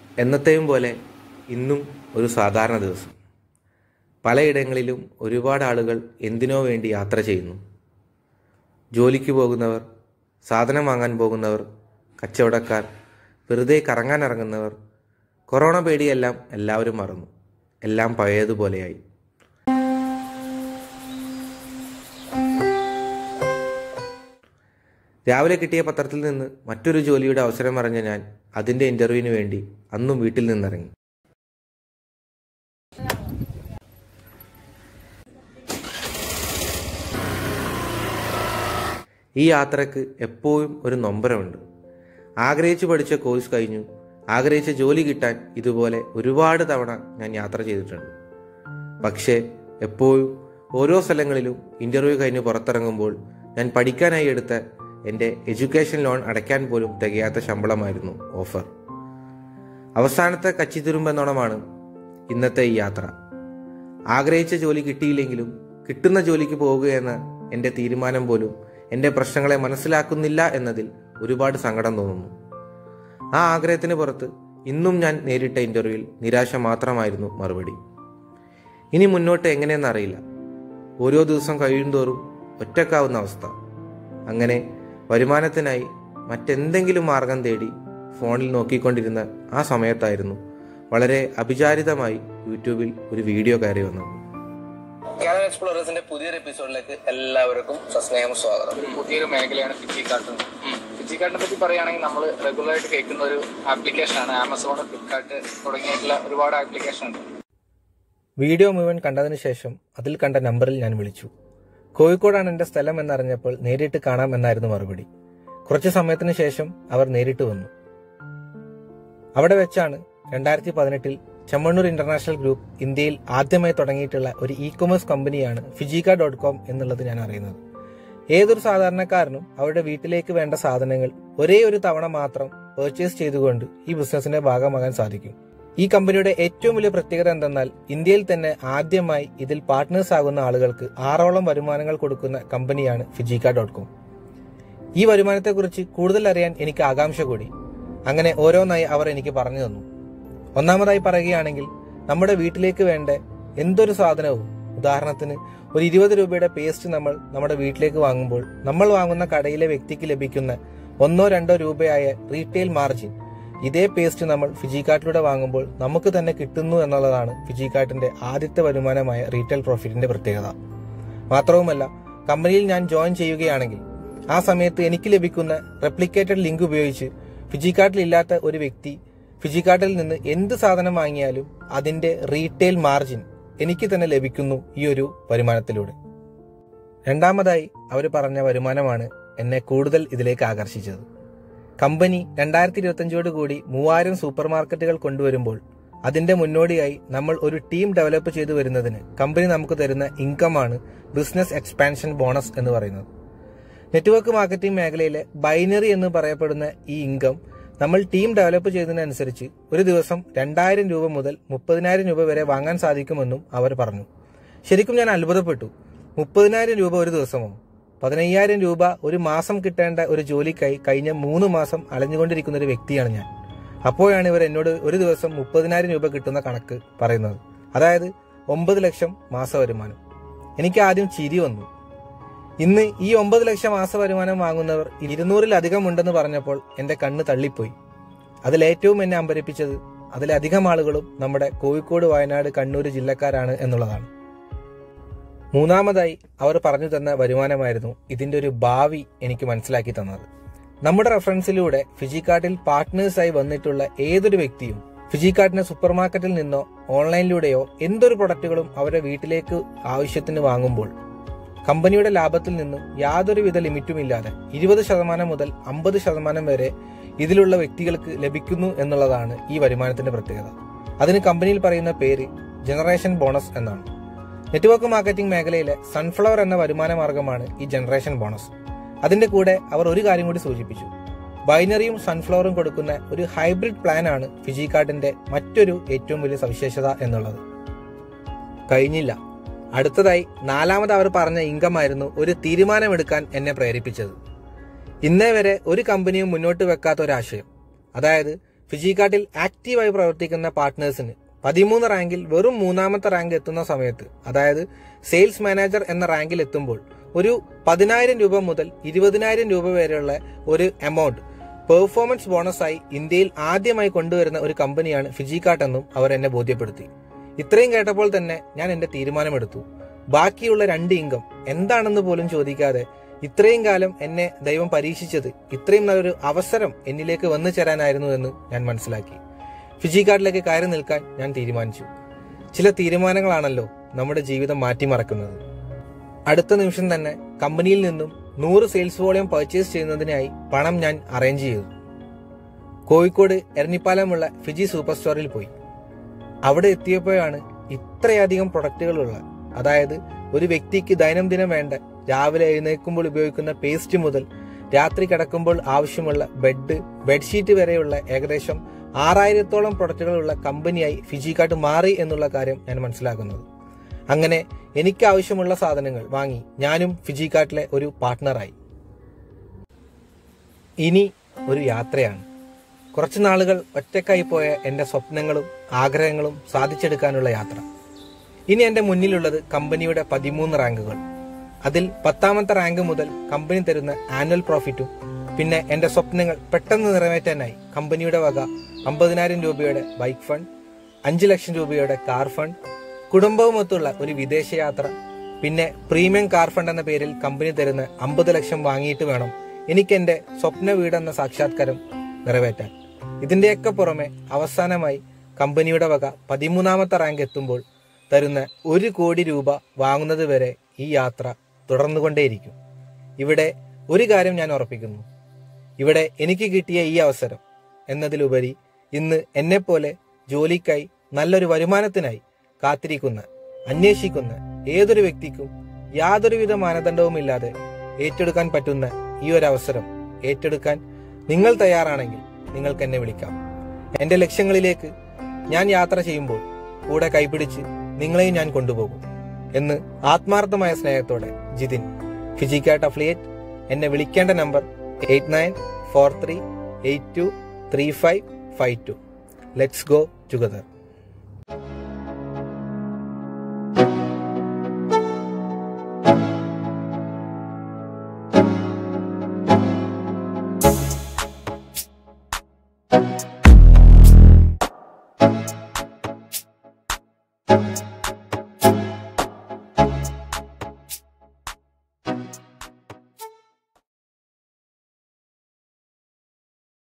എന്നത്തെയും പോലെ ഇന്നും ഒരു സാധാരണ ദിവസം പലയിടങ്ങളിലും ഒരുപാട് ആളുകൾ എന്തിനോ വേണ്ടി യാത്ര ചെയ്യുന്നു ജോലിക്ക് പോകുന്നവർ സാധനം വാങ്ങാൻ പോകുന്നവർ കച്ചവടക്കാർ വെറുതെ കറങ്ങാൻ ഇറങ്ങുന്നവർ കൊറോണ പേടിയെല്ലാം എല്ലാവരും മറന്നു എല്ലാം പഴയതുപോലെയായി രാവിലെ കിട്ടിയ പത്രത്തിൽ നിന്ന് മറ്റൊരു ജോലിയുടെ അവസരം അറിഞ്ഞ ഞാൻ അതിൻ്റെ ഇൻ്റർവ്യൂവിന് വേണ്ടി അന്നും വീട്ടിൽ നിന്നിറങ്ങി ഈ യാത്രക്ക് എപ്പോഴും ഒരു നൊമ്പരമുണ്ട് ആഗ്രഹിച്ചു പഠിച്ച കോഴ്സ് കഴിഞ്ഞു ആഗ്രഹിച്ച ജോലി കിട്ടാൻ ഇതുപോലെ ഒരുപാട് തവണ ഞാൻ യാത്ര ചെയ്തിട്ടുണ്ട് പക്ഷേ എപ്പോഴും ഓരോ സ്ഥലങ്ങളിലും ഇൻ്റർവ്യൂ കഴിഞ്ഞ് പുറത്തിറങ്ങുമ്പോൾ ഞാൻ പഠിക്കാനായി എടുത്ത എൻ്റെ എഡ്യൂക്കേഷൻ ലോൺ അടയ്ക്കാൻ പോലും തികയാത്ത ശമ്പളമായിരുന്നു ഓഫർ അവസാനത്തെ കച്ചിത്തുരുമ്പെന്നോണമാണ് ഇന്നത്തെ ഈ യാത്ര ആഗ്രഹിച്ച ജോലി കിട്ടിയില്ലെങ്കിലും കിട്ടുന്ന ജോലിക്ക് പോവുക എന്ന എൻ്റെ തീരുമാനം പോലും എൻ്റെ പ്രശ്നങ്ങളെ മനസ്സിലാക്കുന്നില്ല എന്നതിൽ ഒരുപാട് സങ്കടം തോന്നുന്നു ആ ആഗ്രഹത്തിന് പുറത്ത് ഇന്നും ഞാൻ നേരിട്ട ഇൻ്റർവ്യൂവിൽ നിരാശ മാത്രമായിരുന്നു മറുപടി ഇനി മുന്നോട്ട് എങ്ങനെയെന്നറിയില്ല ഓരോ ദിവസം കഴിയുന്തോറും ഒറ്റക്കാവുന്ന അവസ്ഥ അങ്ങനെ വരുമാനത്തിനായി മറ്റെന്തെങ്കിലും മാർഗം തേടി ഫോണിൽ നോക്കിക്കൊണ്ടിരുന്ന ആ സമയത്തായിരുന്നു വളരെ അഭിചാരിതമായി യൂട്യൂബിൽ ഒരു വീഡിയോ കയറി വന്നത് കാനൻ എക്സ്പ്ലോറേഴ്സിന്റെ പുതിയൊരു എപ്പിസോഡിലേക്ക് എല്ലാവർക്കും സസ്നേഹം സ്വാഗതം ഒരു പുതിയൊരു മേഖലയാണ് ഫിജിക്കാർട്ട് ഫിജിക്കാർട്ടിനെ പറ്റി പറയുകയാണെങ്കിൽ നമ്മൾ റെഗുലർ ആയിട്ട് കേൾക്കുന്ന ഒരു ആപ്ലിക്കേഷനാണ് ആമസോൺ ഫ്ലിപ്കാർട്ട് തുടങ്ങിയിട്ടുള്ള ഒരുപാട് ആപ്ലിക്കേഷൻ ഉണ്ട് വീഡിയോ മുഴുവൻ കണ്ടതിന് ശേഷം അതിൽ കണ്ട നമ്പറിൽ ഞാൻ വിളിച്ചു കോഴിക്കോടാണ് എൻ്റെ സ്ഥലം എന്നറിഞ്ഞപ്പോൾ നേരിട്ട് കാണാം എന്നായിരുന്നു മറുപടി കുറച്ച് സമയത്തിന് ശേഷം അവർ നേരിട്ട് വന്നു അവിടെ വെച്ചാണ് രണ്ടായിരത്തി പതിനെട്ടിൽ ചെമ്മണ്ണൂർ ഇന്റർനാഷണൽ ഗ്രൂപ്പ് ഇന്ത്യയിൽ ആദ്യമായി തുടങ്ങിയിട്ടുള്ള ഒരു ഇ കൊമേഴ്സ് കമ്പനിയാണ് ഫിജിക്ക ഡോട്ട് കോം എന്നുള്ളത് ഞാൻ അറിയുന്നത് ഏതൊരു സാധാരണക്കാരനും അവരുടെ വീട്ടിലേക്ക് വേണ്ട സാധനങ്ങൾ ഒരേ ഒരു തവണ മാത്രം പർച്ചേസ് ചെയ്തുകൊണ്ട് ഈ ബിസിനസിന്റെ ഭാഗമാകാൻ സാധിക്കും ഈ കമ്പനിയുടെ ഏറ്റവും വലിയ പ്രത്യേകത എന്തെന്നാൽ ഇന്ത്യയിൽ തന്നെ ആദ്യമായി ഇതിൽ പാർട്ട്നേഴ്സ് ആകുന്ന ആളുകൾക്ക് ആറോളം വരുമാനങ്ങൾ കൊടുക്കുന്ന കമ്പനിയാണ് ഫിജിക്ക ഡോട്ട് കോം ഈ വരുമാനത്തെക്കുറിച്ച് കൂടുതൽ അറിയാൻ എനിക്ക് ആകാംക്ഷ കൂടി അങ്ങനെ ഓരോന്നായി അവർ എനിക്ക് പറഞ്ഞു തന്നു ഒന്നാമതായി പറയുകയാണെങ്കിൽ നമ്മുടെ വീട്ടിലേക്ക് വേണ്ട എന്തൊരു സാധനവും ഉദാഹരണത്തിന് ഒരു ഇരുപത് രൂപയുടെ പേസ്റ്റ് നമ്മൾ നമ്മുടെ വീട്ടിലേക്ക് വാങ്ങുമ്പോൾ നമ്മൾ വാങ്ങുന്ന കടയിലെ വ്യക്തിക്ക് ലഭിക്കുന്ന ഒന്നോ രണ്ടോ രൂപയായ റീറ്റെയിൽ മാർജിൻ ഇതേ പേസ്റ്റ് നമ്മൾ ഫിജിക്കാർട്ടിലൂടെ വാങ്ങുമ്പോൾ നമുക്ക് തന്നെ കിട്ടുന്നു എന്നുള്ളതാണ് ഫിജിക്കാർട്ടിന്റെ ആദ്യത്തെ വരുമാനമായ റീറ്റെയിൽ പ്രോഫിറ്റിന്റെ പ്രത്യേകത മാത്രവുമല്ല കമ്പനിയിൽ ഞാൻ ജോയിൻ ചെയ്യുകയാണെങ്കിൽ ആ സമയത്ത് എനിക്ക് ലഭിക്കുന്ന റെപ്ലിക്കേറ്റഡ് ലിങ്ക് ഉപയോഗിച്ച് ഫിജിക്കാർട്ടിൽ ഇല്ലാത്ത ഒരു വ്യക്തി ഫിജിക്കാർട്ടിൽ നിന്ന് എന്ത് സാധനം വാങ്ങിയാലും അതിന്റെ റീറ്റെയിൽ മാർജിൻ എനിക്ക് തന്നെ ലഭിക്കുന്നു ഈ ഒരു വരുമാനത്തിലൂടെ രണ്ടാമതായി അവർ പറഞ്ഞ വരുമാനമാണ് എന്നെ കൂടുതൽ ഇതിലേക്ക് ആകർഷിച്ചത് കമ്പനി രണ്ടായിരത്തി ഇരുപത്തഞ്ചോട് കൂടി മൂവായിരം സൂപ്പർ മാർക്കറ്റുകൾ കൊണ്ടുവരുമ്പോൾ അതിന്റെ മുന്നോടിയായി നമ്മൾ ഒരു ടീം ഡെവലപ്പ് ചെയ്തു വരുന്നതിന് കമ്പനി നമുക്ക് തരുന്ന ഇൻകമാണ് ബിസിനസ് എക്സ്പാൻഷൻ ബോണസ് എന്ന് പറയുന്നത് നെറ്റ്വർക്ക് മാർക്കറ്റിംഗ് മേഖലയിലെ ബൈനറി എന്ന് പറയപ്പെടുന്ന ഈ ഇൻകം നമ്മൾ ടീം ഡെവലപ്പ് ചെയ്തതിനനുസരിച്ച് ഒരു ദിവസം രണ്ടായിരം രൂപ മുതൽ മുപ്പതിനായിരം രൂപ വരെ വാങ്ങാൻ സാധിക്കുമെന്നും അവർ പറഞ്ഞു ശരിക്കും ഞാൻ അത്ഭുതപ്പെട്ടു മുപ്പതിനായിരം രൂപ ഒരു ദിവസമോ പതിനയ്യായിരം രൂപ ഒരു മാസം കിട്ടേണ്ട ഒരു ജോലിക്കായി കഴിഞ്ഞ മൂന്ന് മാസം അലഞ്ഞുകൊണ്ടിരിക്കുന്ന ഒരു വ്യക്തിയാണ് ഞാൻ അപ്പോഴാണ് ഇവർ എന്നോട് ഒരു ദിവസം മുപ്പതിനായിരം രൂപ കിട്ടുന്ന കണക്ക് പറയുന്നത് അതായത് ഒമ്പത് ലക്ഷം മാസ വരുമാനം എനിക്ക് ആദ്യം ചിരി വന്നു ഇന്ന് ഈ ഒമ്പത് ലക്ഷം മാസ വരുമാനം വാങ്ങുന്നവർ ഇരുന്നൂറിലധികം ഉണ്ടെന്ന് പറഞ്ഞപ്പോൾ എന്റെ കണ്ണ് തള്ളിപ്പോയി അതിലേറ്റവും എന്നെ അമ്പരിപ്പിച്ചത് അതിലധികം ആളുകളും നമ്മുടെ കോഴിക്കോട് വയനാട് കണ്ണൂർ ജില്ലക്കാരാണ് എന്നുള്ളതാണ് മൂന്നാമതായി അവർ പറഞ്ഞു തന്ന വരുമാനമായിരുന്നു ഇതിന്റെ ഒരു ഭാവി എനിക്ക് മനസ്സിലാക്കി തന്നത് നമ്മുടെ റെഫറൻസിലൂടെ ഫിജിക്കാർട്ടിൽ പാർട്ട്നേഴ്സായി വന്നിട്ടുള്ള ഏതൊരു വ്യക്തിയും ഫിജിക്കാർട്ടിനെ സൂപ്പർ മാർക്കറ്റിൽ നിന്നോ ഓൺലൈനിലൂടെയോ എന്തൊരു പ്രൊഡക്റ്റുകളും അവരുടെ വീട്ടിലേക്ക് ആവശ്യത്തിന് വാങ്ങുമ്പോൾ കമ്പനിയുടെ ലാഭത്തിൽ നിന്നും യാതൊരുവിധ ലിമിറ്റുമില്ലാതെ ഇരുപത് ശതമാനം മുതൽ അമ്പത് ശതമാനം വരെ ഇതിലുള്ള വ്യക്തികൾക്ക് ലഭിക്കുന്നു എന്നുള്ളതാണ് ഈ വരുമാനത്തിന്റെ പ്രത്യേകത അതിന് കമ്പനിയിൽ പറയുന്ന പേര് ജനറേഷൻ ബോണസ് എന്നാണ് നെറ്റ്വർക്ക് മാർക്കറ്റിംഗ് മേഖലയിലെ സൺഫ്ലവർ എന്ന വരുമാന മാർഗമാണ് ഈ ജനറേഷൻ ബോണസ് അതിന്റെ കൂടെ അവർ ഒരു കാര്യം കൂടി സൂചിപ്പിച്ചു ബൈനറിയും സൺഫ്ലവറും കൊടുക്കുന്ന ഒരു ഹൈബ്രിഡ് പ്ലാൻ ആണ് ഫിജിക്കാർട്ടിന്റെ മറ്റൊരു ഏറ്റവും വലിയ സവിശേഷത എന്നുള്ളത് കഴിഞ്ഞില്ല അടുത്തതായി നാലാമത് അവർ പറഞ്ഞ ഇൻകം ആയിരുന്നു ഒരു തീരുമാനമെടുക്കാൻ എന്നെ പ്രേരിപ്പിച്ചത് ഇന്നേ വരെ ഒരു കമ്പനിയും മുന്നോട്ട് വെക്കാത്ത ഒരു ആശയം അതായത് ഫിജിക്കാട്ടിൽ ആക്റ്റീവായി പ്രവർത്തിക്കുന്ന പാർട്ട്നേഴ്സിന് പതിമൂന്ന് റാങ്കിൽ വെറും മൂന്നാമത്തെ റാങ്ക് എത്തുന്ന സമയത്ത് അതായത് സെയിൽസ് മാനേജർ എന്ന റാങ്കിൽ എത്തുമ്പോൾ ഒരു പതിനായിരം രൂപ മുതൽ ഇരുപതിനായിരം രൂപ വരെയുള്ള ഒരു എമൗണ്ട് പെർഫോമൻസ് ബോണസായി ഇന്ത്യയിൽ ആദ്യമായി കൊണ്ടുവരുന്ന ഒരു കമ്പനിയാണ് ഫിജിക്കാട്ട് എന്നും അവർ എന്നെ ബോധ്യപ്പെടുത്തി ഇത്രയും കേട്ടപ്പോൾ തന്നെ ഞാൻ എന്റെ തീരുമാനമെടുത്തു ബാക്കിയുള്ള രണ്ട് ഇൻകം എന്താണെന്ന് പോലും ചോദിക്കാതെ ഇത്രയും കാലം എന്നെ ദൈവം പരീക്ഷിച്ചത് ഇത്രയും നല്ലൊരു അവസരം എന്നിലേക്ക് വന്നു ചേരാനായിരുന്നു എന്ന് ഞാൻ മനസ്സിലാക്കി ഫിജി കാർഡിലേക്ക് കയറി നിൽക്കാൻ ഞാൻ തീരുമാനിച്ചു ചില തീരുമാനങ്ങളാണല്ലോ നമ്മുടെ ജീവിതം മാറ്റിമറക്കുന്നത് അടുത്ത നിമിഷം തന്നെ കമ്പനിയിൽ നിന്നും നൂറ് സെയിൽസ് വോളിയം പർച്ചേസ് ചെയ്യുന്നതിനായി പണം ഞാൻ അറേഞ്ച് ചെയ്തു കോഴിക്കോട് എരണിപ്പാലമുള്ള ഫിജി സൂപ്പർ സ്റ്റോറിൽ പോയി അവിടെ എത്തിയപ്പോഴാണ് ഇത്രയധികം പ്രൊഡക്റ്റുകളുള്ള അതായത് ഒരു വ്യക്തിക്ക് ദൈനംദിനം വേണ്ട രാവിലെ എഴുന്നേൽക്കുമ്പോൾ ഉപയോഗിക്കുന്ന പേസ്റ്റ് മുതൽ രാത്രി കിടക്കുമ്പോൾ ആവശ്യമുള്ള ബെഡ് ബെഡ്ഷീറ്റ് വരെയുള്ള ഏകദേശം ആറായിരത്തോളം പ്രൊഡക്റ്റുകളുള്ള കമ്പനിയായി ഫിജിക്കാട്ട് മാറി എന്നുള്ള കാര്യം ഞാൻ മനസ്സിലാക്കുന്നത് അങ്ങനെ എനിക്ക് ആവശ്യമുള്ള സാധനങ്ങൾ വാങ്ങി ഞാനും ഫിജിക്കാട്ടിലെ ഒരു പാർട്ട്ണറായി ഇനി ഒരു യാത്രയാണ് കുറച്ചു നാളുകൾ ഒറ്റക്കായി പോയ എന്റെ സ്വപ്നങ്ങളും ആഗ്രഹങ്ങളും സാധിച്ചെടുക്കാനുള്ള യാത്ര ഇനി എന്റെ മുന്നിലുള്ളത് കമ്പനിയുടെ പതിമൂന്ന് റാങ്കുകൾ അതിൽ പത്താമത്തെ റാങ്ക് മുതൽ കമ്പനി തരുന്ന ആനുവൽ പ്രോഫിറ്റും പിന്നെ എന്റെ സ്വപ്നങ്ങൾ പെട്ടെന്ന് നിറവേറ്റാനായി കമ്പനിയുടെ വക അമ്പതിനായിരം രൂപയുടെ ബൈക്ക് ഫണ്ട് അഞ്ചു ലക്ഷം രൂപയുടെ കാർ ഫണ്ട് കുടുംബവുമൊത്തുള്ള ഒരു വിദേശയാത്ര പിന്നെ പ്രീമിയം കാർ ഫണ്ട് എന്ന പേരിൽ കമ്പനി തരുന്ന അമ്പത് ലക്ഷം വാങ്ങിയിട്ട് വേണം എനിക്ക് എന്റെ സ്വപ്ന വീടെന്ന സാക്ഷാത്കാരം നിറവേറ്റാൻ ഇതിന്റെയൊക്കെ പുറമെ അവസാനമായി കമ്പനിയുടെ വക പതിമൂന്നാമത്തെ റാങ്ക് എത്തുമ്പോൾ തരുന്ന ഒരു കോടി രൂപ വാങ്ങുന്നത് വരെ ഈ യാത്ര തുടർന്നുകൊണ്ടേയിരിക്കും ഇവിടെ ഒരു കാര്യം ഞാൻ ഉറപ്പിക്കുന്നു ഇവിടെ എനിക്ക് കിട്ടിയ ഈ അവസരം എന്നതിലുപരി ഇന്ന് എന്നെപ്പോലെ ജോലിക്കായി നല്ലൊരു വരുമാനത്തിനായി കാത്തിരിക്കുന്ന അന്വേഷിക്കുന്ന ഏതൊരു വ്യക്തിക്കും യാതൊരുവിധ മാനദണ്ഡവുമില്ലാതെ ഏറ്റെടുക്കാൻ പറ്റുന്ന ഈ ഒരു അവസരം ഏറ്റെടുക്കാൻ നിങ്ങൾ തയ്യാറാണെങ്കിൽ നിങ്ങൾക്ക് എന്നെ വിളിക്കാം എന്റെ ലക്ഷ്യങ്ങളിലേക്ക് ഞാൻ യാത്ര ചെയ്യുമ്പോൾ കൂടെ കൈപിടിച്ച് നിങ്ങളെയും ഞാൻ കൊണ്ടുപോകും എന്ന് ആത്മാർത്ഥമായ സ്നേഹത്തോടെ ജിതിൻ ഫിജിക്കാട്ട് അഫ്ലിയേറ്റ് എന്നെ വിളിക്കേണ്ട number eight nine four three eight two three five five two let's go together Thank